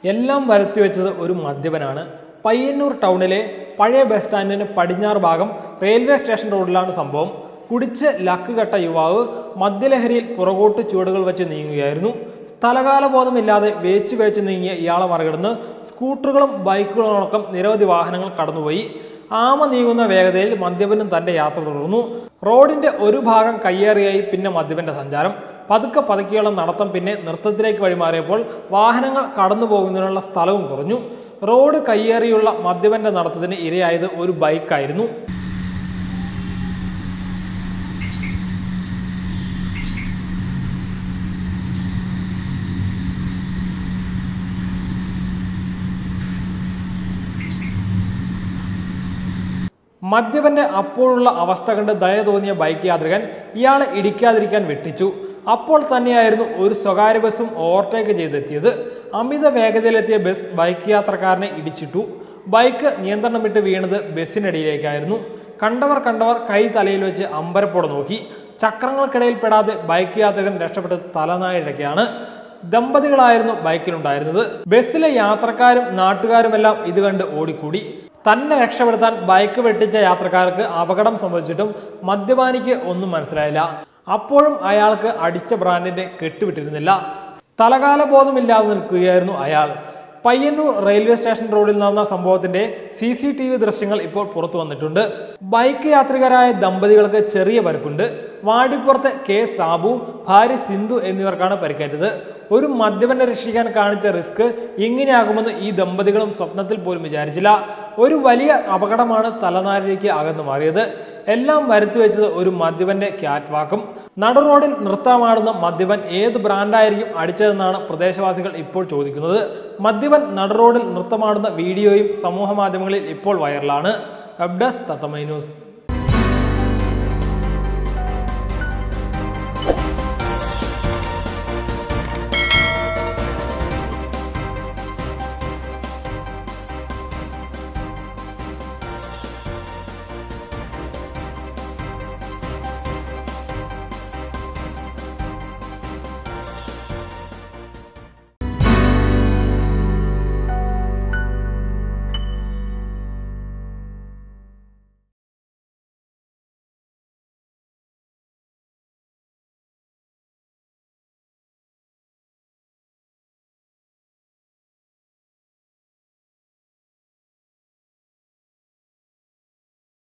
എല്ലാം വരുത്തിവെച്ചത് ഒരു മദ്യപനാണ് പയ്യന്നൂർ ടൗണിലെ പഴയ ബസ് സ്റ്റാൻഡിന് പടിഞ്ഞാറ് ഭാഗം റെയിൽവേ സ്റ്റേഷൻ റോഡിലാണ് സംഭവം കുടിച്ച് ലക്ക് കെട്ട യുവാവ് മദ്യലഹരിയിൽ പുറകോട്ട് ചുവടുകൾ വെച്ച് നീങ്ങുകയായിരുന്നു സ്ഥലകാല ബോധമില്ലാതെ വേച്ച് വേച്ച് നീങ്ങിയ ഇയാളെ മറികടന്ന് സ്കൂട്ടറുകളും ബൈക്കുകളും അടക്കം നിരവധി വാഹനങ്ങൾ കടന്നുപോയി ആമ നീങ്ങുന്ന വേഗതയിൽ മദ്യപനും തന്റെ യാത്ര തുടർന്നു റോഡിന്റെ ഒരു ഭാഗം കയ്യേറിയായി പിന്നെ മദ്യപന്റെ സഞ്ചാരം പതുക്കെ പതുക്കെയുള്ള നടത്തം പിന്നെ നൃത്തത്തിലേക്ക് വഴിമാറിയപ്പോൾ വാഹനങ്ങൾ കടന്നു പോകുന്നതിനുള്ള സ്ഥലവും കുറഞ്ഞു റോഡ് കയ്യേറിയുള്ള മദ്യപന്റെ നടത്തത്തിന് ഇരയായത് ഒരു ബൈക്കായിരുന്നു മദ്യപന്റെ അപ്പോഴുള്ള അവസ്ഥ കണ്ട് ദയ തോന്നിയ ബൈക്ക് യാത്രികൻ ഇയാളെ ഇടിക്കാതിരിക്കാൻ വെട്ടിച്ചു അപ്പോൾ തന്നെയായിരുന്നു ഒരു സ്വകാര്യ ബസ്സും ഓവർടേക്ക് ചെയ്തെത്തിയത് അമിത വേഗതയിലെത്തിയ ബസ് ബൈക്ക് യാത്രക്കാരനെ ഇടിച്ചിട്ടു ബൈക്ക് നിയന്ത്രണം വിട്ട് വീണത് ബസ്സിനടിയിലേക്കായിരുന്നു കണ്ടവർ കണ്ടവർ കൈ തലയിൽ വെച്ച് അമ്പരപ്പോടെ നോക്കി ചക്രങ്ങൾക്കിടയിൽ പെടാതെ ബൈക്ക് യാത്രികൻ രക്ഷപ്പെട്ട് തലനായിഴക്കാണ് ദമ്പതികളായിരുന്നു ബൈക്കിലുണ്ടായിരുന്നത് ബസ്സിലെ യാത്രക്കാരും നാട്ടുകാരുമെല്ലാം ഇത് കണ്ട് ഓടിക്കൂടി തന്നെ രക്ഷപ്പെടുത്താൻ ബൈക്ക് വെട്ടിച്ച യാത്രക്കാർക്ക് അപകടം സംഭവിച്ചിട്ടും മദ്യപാനിക്ക് ഒന്നും മനസ്സിലായില്ല അപ്പോഴും അയാൾക്ക് അടിച്ച ബ്രാൻഡിന്റെ കെട്ടുവിട്ടിരുന്നില്ല സ്ഥലകാല ബോധമില്ലാതെ നിൽക്കുകയായിരുന്നു അയാൾ പയ്യന്നൂർ റെയിൽവേ സ്റ്റേഷൻ റോഡിൽ നടന്ന സംഭവത്തിന്റെ സി സി ടി വി ദൃശ്യങ്ങൾ ഇപ്പോൾ പുറത്തു വന്നിട്ടുണ്ട് ബൈക്ക് യാത്രികരായ ദമ്പതികൾക്ക് ചെറിയ പരുക്കുണ്ട് വാടിപ്പുറത്തെ കെ സാബു ഭാര്യ സിന്ധു എന്നിവർക്കാണ് പരിക്കേറ്റത് ഒരു മദ്യപനെ രക്ഷിക്കാൻ കാണിച്ച റിസ്ക് ഇങ്ങനെയാകുമെന്ന് ഈ ദമ്പതികളും സ്വപ്നത്തിൽ പോലും വിചാരിച്ചില്ല ഒരു വലിയ അപകടമാണ് തലനാരിലേക്ക് അകന്നു മാറിയത് എല്ലാം വരുത്തി വെച്ചത് ഒരു മദ്യപന്റെ ക്യാറ്റ് വാക്കും നടു റോഡിൽ നൃത്തമാടുന്ന മദ്യപൻ ഏത് ബ്രാൻഡായിരിക്കും അടിച്ചതെന്നാണ് പ്രദേശവാസികൾ ഇപ്പോൾ ചോദിക്കുന്നത് മദ്യപൻ നടു റോഡിൽ നൃത്തമാടുന്ന വീഡിയോയും സമൂഹ മാധ്യമങ്ങളിൽ ഇപ്പോൾ വൈറലാണ് വെബ് ഡെസ്ക് തത്തമൈ ന്യൂസ്